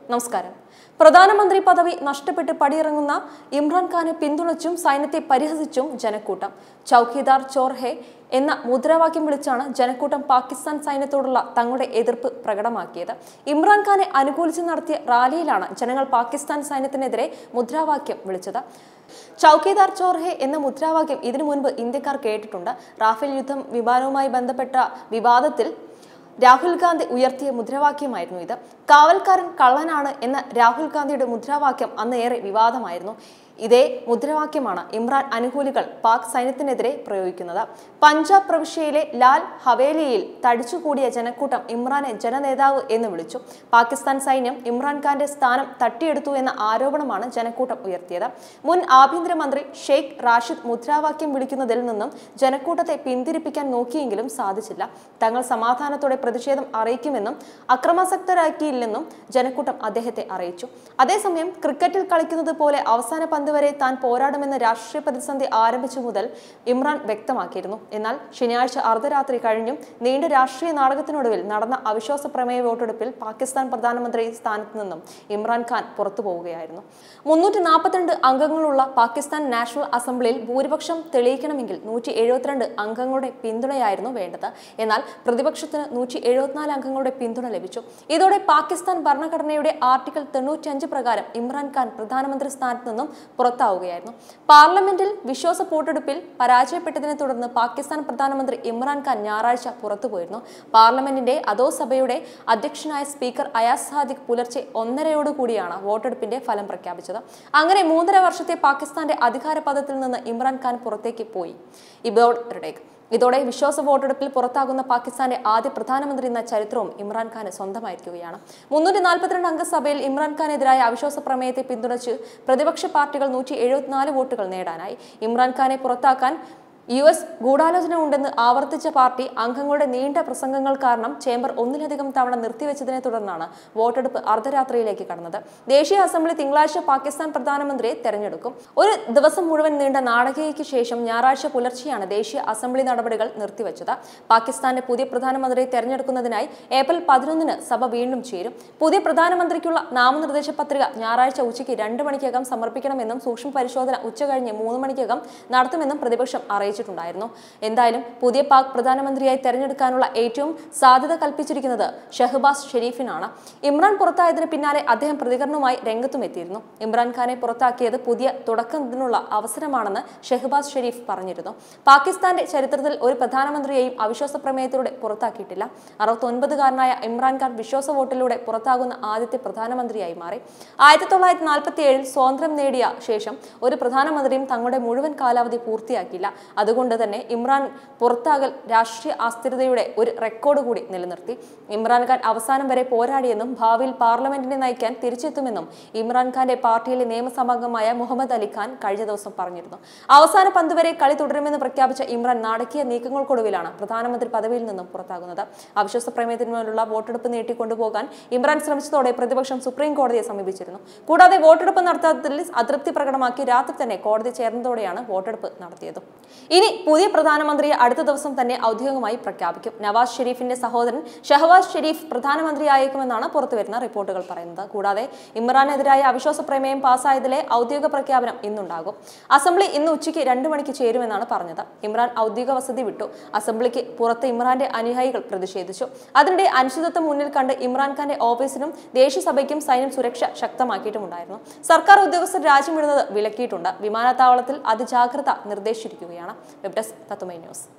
നമസ്കാരം പ്രധാനമന്ത്രി പദവി നഷ്ടപ്പെട്ട് പടിയിറങ്ങുന്ന ഇമ്രാൻഖാനെ പിന്തുണച്ചും സൈന്യത്തെ പരിഹസിച്ചും ജനക്കൂട്ടം ചൌക്കിദാർ ചോർ ഹെ എന്ന മുദ്രാവാക്യം വിളിച്ചാണ് ജനക്കൂട്ടം പാകിസ്ഥാൻ സൈന്യത്തോടുള്ള തങ്ങളുടെ എതിർപ്പ് പ്രകടമാക്കിയത് ഇമ്രാൻഖാനെ അനുകൂലിച്ച് നടത്തിയ റാലിയിലാണ് ജനങ്ങൾ പാകിസ്ഥാൻ സൈന്യത്തിനെതിരെ മുദ്രാവാക്യം വിളിച്ചത് ചൌക്കിദാർ ചോർഹെ എന്ന മുദ്രാവാക്യം ഇതിനു മുൻപ് ഇന്ത്യക്കാർ കേട്ടിട്ടുണ്ട് റാഫേൽ യുദ്ധം വിമാനവുമായി ബന്ധപ്പെട്ട വിവാദത്തിൽ രാഹുൽ ഗാന്ധി ഉയർത്തിയ മുദ്രാവാക്യമായിരുന്നു ഇത് കാവൽക്കാരൻ കള്ളനാണ് എന്ന രാഹുൽ ഗാന്ധിയുടെ മുദ്രാവാക്യം അന്ന് ഏറെ വിവാദമായിരുന്നു ഇതേ മുദ്രാവാക്യമാണ് ഇമ്രാൻ അനുകൂലികൾ പാക് സൈന്യത്തിനെതിരെ പ്രയോഗിക്കുന്നത് പഞ്ചാബ് പ്രവിശ്യയിലെ ലാൽ ഹവേലിയിൽ തടിച്ചുകൂടിയ ജനക്കൂട്ടം ഇമ്രാനെ ജനനേതാവ് എന്ന് വിളിച്ചു പാകിസ്ഥാൻ സൈന്യം ഇമ്രാൻഖാന്റെ സ്ഥാനം തട്ടിയെടുത്തു എന്ന ആരോപണമാണ് ജനക്കൂട്ടം ഉയർത്തിയത് മുൻ ആഭ്യന്തരമന്ത്രി ഷെയ്ഖ് റാഷിദ് മുദ്രാവാക്യം വിളിക്കുന്നതിൽ നിന്നും ജനക്കൂട്ടത്തെ പിന്തിരിപ്പിക്കാൻ നോക്കിയെങ്കിലും സാധിച്ചില്ല തങ്ങൾ സമാധാനത്തോടെ പ്രതിഷേധം അറിയിക്കുമെന്നും അക്രമാസക്തരാക്കിയില്ലെന്നും ജനക്കൂട്ടം അദ്ദേഹത്തെ അറിയിച്ചു അതേസമയം ക്രിക്കറ്റിൽ കളിക്കുന്നത് പോലെ അവസാന പന്ത് വരെ താൻ പോരാടുമെന്ന് രാഷ്ട്രീയ പ്രതിസന്ധി ആരംഭിച്ചു മുതൽ ഇമ്രാൻ വ്യക്തമാക്കിയിരുന്നു എന്നാൽ ശനിയാഴ്ച അർദ്ധരാത്രി കഴിഞ്ഞും നീണ്ട രാഷ്ട്രീയ നാടകത്തിനൊടുവിൽ നടന്ന അവിശ്വാസ പ്രമേയ വോട്ടെടുപ്പിൽ പാകിസ്ഥാൻ പ്രധാനമന്ത്രി സ്ഥാനത്ത് നിന്നും ഇമ്രാൻഖാൻ പുറത്തു പോവുകയായിരുന്നു മുന്നൂറ്റി നാൽപ്പത്തിരണ്ട് അംഗങ്ങളുള്ള പാകിസ്ഥാൻ നാഷണൽ അസംബ്ലിയിൽ ഭൂരിപക്ഷം തെളിയിക്കണമെങ്കിൽ നൂറ്റി എഴുപത്തിരണ്ട് അംഗങ്ങളുടെ പിന്തുണയായിരുന്നു വേണ്ടത് എന്നാൽ പ്രതിപക്ഷത്തിന് നൂറ്റി എഴുപത്തിനാല് അംഗങ്ങളുടെ പിന്തുണ ലഭിച്ചു ഇതോടെ പാകിസ്ഥാൻ ഭരണഘടനയുടെ ആർട്ടിക്കിൾ തൊണ്ണൂറ്റഞ്ച് പ്രകാരം ഇമ്രാൻഖാൻ പ്രധാനമന്ത്രി സ്ഥാനത്ത് നിന്നും പുറത്താവുകയായിരുന്നു പാർലമെന്റിൽ വിശ്വാസ വോട്ടെടുപ്പിൽ പരാജയപ്പെട്ടതിനെ തുടർന്ന് പാകിസ്ഥാൻ പ്രധാനമന്ത്രി ഇമ്രാൻഖാൻ ഞായറാഴ്ച പുറത്തുപോയിരുന്നു പാർലമെന്റിന്റെ അതോ സഭയുടെ അധ്യക്ഷനായ സ്പീക്കർ അയാസ് സാദിഖ് പുലർച്ചെ ഒന്നരയോടുകൂടിയാണ് വോട്ടെടുപ്പിന്റെ ഫലം പ്രഖ്യാപിച്ചത് അങ്ങനെ മൂന്നര വർഷത്തെ പാകിസ്ഥാന്റെ അധികാര പദത്തിൽ നിന്ന് ഇമ്രാൻഖാൻ പുറത്തേക്ക് പോയി ഇതോടെ ഇതോടെ വിശ്വാസ വോട്ടെടുപ്പിൽ പുറത്താകുന്ന പാകിസ്ഥാന്റെ ആദ്യ പ്രധാനമന്ത്രി എന്ന ചരിത്രവും ഇമ്രാൻഖാന് സ്വന്തമായിരിക്കുകയാണ് മുന്നൂറ്റി നാൽപ്പത്തിരണ്ട് അംഗ സഭയിൽ ഇമ്രാൻഖാനെതിരായ അവിശ്വാസ പ്രമേയത്തെ പിന്തുണച്ച് പ്രതിപക്ഷ പാർട്ടികൾ നൂറ്റി എഴുപത്തിനാല് വോട്ടുകൾ നേടാനായി ഇമ്രാൻഖാനെ പുറത്താക്കാൻ യു എസ് ഗൂഢാലോചന ഉണ്ടെന്ന് ആവർത്തിച്ച പാർട്ടി അംഗങ്ങളുടെ നീണ്ട പ്രസംഗങ്ങൾ കാരണം ചേംബർ ഒന്നിലധികം തവണ നിർത്തിവെച്ചതിനെ തുടർന്നാണ് വോട്ടെടുപ്പ് അർദ്ധരാത്രിയിലേക്ക് കടന്നത് ദേശീയ അസംബ്ലി തിങ്കളാഴ്ച പാകിസ്ഥാൻ പ്രധാനമന്ത്രിയെ തെരഞ്ഞെടുക്കും ഒരു ദിവസം മുഴുവൻ നീണ്ട നാടകീയയ്ക്ക് ശേഷം ഞായറാഴ്ച പുലർച്ചെയാണ് ദേശീയ അസംബ്ലി നടപടികൾ നിർത്തിവെച്ചത് പാകിസ്ഥാന്റെ പുതിയ പ്രധാനമന്ത്രിയെ തെരഞ്ഞെടുക്കുന്നതിനായി ഏപ്രിൽ പതിനൊന്നിന് സഭ വീണ്ടും ചേരും പുതിയ പ്രധാനമന്ത്രിക്കുള്ള നാമനിർദ്ദേശ പത്രിക ഞായറാഴ്ച ഉച്ചയ്ക്ക് രണ്ട് മണിക്കകം സമർപ്പിക്കണമെന്നും സൂക്ഷ്മ പരിശോധന ഉച്ചകഴിഞ്ഞ് മൂന്ന് മണിക്കകം നടത്തുമെന്നും പ്രതിപക്ഷം അറിയിച്ചു അറിയിച്ചിട്ടുണ്ടായിരുന്നു എന്തായാലും പുതിയ പാക് പ്രധാനമന്ത്രിയായി തെരഞ്ഞെടുക്കാനുള്ള ഏറ്റവും സാധ്യത കൽപ്പിച്ചിരിക്കുന്നത് ഷഹബാസ് ഷെരീഫിനാണ് ഇമ്രാൻ പുറത്തായതിന് പിന്നാലെ അദ്ദേഹം പ്രതികരണവുമായി രംഗത്തും എത്തിയിരുന്നു ഇമ്രാൻഖാനെ പുറത്താക്കിയത് പുതിയ തുടക്കത്തിനുള്ള അവസരമാണെന്ന് ഷെഹബാസ് ഷെരീഫ് പറഞ്ഞിരുന്നു പാകിസ്ഥാന്റെ ചരിത്രത്തിൽ ഒരു പ്രധാനമന്ത്രിയെയും അവിശ്വാസ പ്രമേയത്തിലൂടെ പുറത്താക്കിയിട്ടില്ല അറുപത്തൊൻപതുകാരനായ ഇമ്രാൻഖാൻ വിശ്വാസ വോട്ടിലൂടെ പുറത്താകുന്ന ആദ്യത്തെ പ്രധാനമന്ത്രിയായി മാറി ആയിരത്തി തൊള്ളായിരത്തി നാൽപ്പത്തി ഏഴിൽ സ്വാതന്ത്ര്യം നേടിയ ശേഷം ഒരു പ്രധാനമന്ത്രിയും തങ്ങളുടെ മുഴുവൻ കാലാവധി പൂർത്തിയാക്കിയില്ല അതുകൊണ്ട് തന്നെ ഇമ്രാൻ പുറത്താകൽ രാഷ്ട്രീയ അസ്ഥിരതയുടെ ഒരു റെക്കോർഡ് കൂടി നിലനിർത്തി ഇമ്രാൻഖാൻ അവസാനം വരെ പോരാടിയെന്നും ഭാവിയിൽ പാർലമെന്റിനെ നയിക്കാൻ തിരിച്ചെത്തുമെന്നും ഇമ്രാൻഖാന്റെ പാർട്ടിയിലെ നിയമസഭാംഗമായ മുഹമ്മദ് അലി ഖാൻ കഴിഞ്ഞ ദിവസം പറഞ്ഞിരുന്നു അവസാന പന്ത് വരെ കളി തുടരുമെന്ന് പ്രഖ്യാപിച്ച ഇമ്രാൻ നാടകീയ നീക്കങ്ങൾക്കൊടുവിലാണ് പ്രധാനമന്ത്രി പദവിയിൽ നിന്നും പുറത്താകുന്നത് അവിശ്വാസ പ്രമേയത്തിന്മേലുള്ള വോട്ടെടുപ്പ് നീട്ടിക്കൊണ്ടുപോകാൻ ഇമ്രാൻ ശ്രമിച്ചതോടെ പ്രതിപക്ഷം സുപ്രീം കോടതിയെ സമീപിച്ചിരുന്നു കൂടാതെ വോട്ടെടുപ്പ് നടത്താത്തതിൽ അതൃപ്തി പ്രകടമാക്കി രാത്രി തന്നെ കോടതി ചേർന്നതോടെയാണ് വോട്ടെടുപ്പ് നടത്തിയത് ഇനി പുതിയ പ്രധാനമന്ത്രിയെ അടുത്ത ദിവസം തന്നെ ഔദ്യോഗികമായി പ്രഖ്യാപിക്കും നവാസ് ഷെരീഫിന്റെ സഹോദരൻ ഷഹവാസ് ഷെരീഫ് പ്രധാനമന്ത്രിയായേക്കുമെന്നാണ് പുറത്തുവരുന്ന റിപ്പോർട്ടുകൾ പറയുന്നത് കൂടാതെ ഇമ്രാനെതിരായ അവിശ്വാസ പ്രമേയം പാസ്സായതിലെ ഔദ്യോഗിക പ്രഖ്യാപനം ഇന്നുണ്ടാകും അസംബ്ലി ഇന്ന് ഉച്ചയ്ക്ക് രണ്ടു മണിക്ക് ചേരുമെന്നാണ് പറഞ്ഞത് ഇമ്രാൻ ഔദ്യോഗിക വസതി വിട്ടു അസംബ്ലിക്ക് പുറത്ത് ഇമ്രാന്റെ അനുയായികൾ പ്രതിഷേധിച്ചു അതിനിടെ അനിശ്ചിതത്വം മുന്നിൽ കണ്ട് ഇമ്രാൻഖാന്റെ ഓഫീസിനും ദേശീയസഭയ്ക്കും സൈന്യം സുരക്ഷ ശക്തമാക്കിയിട്ടുമുണ്ടായിരുന്നു സർക്കാർ ഉദ്യോഗസ്ഥർ രാജ്യം വിടുന്നത് വിലക്കിയിട്ടുണ്ട് വിമാനത്താവളത്തിൽ അതിജാഗ്രത നിർദ്ദേശിച്ചിരിക്കുകയാണ് വെബ് ഡെസ്ക് തത്തുമൈ ന്യൂസ്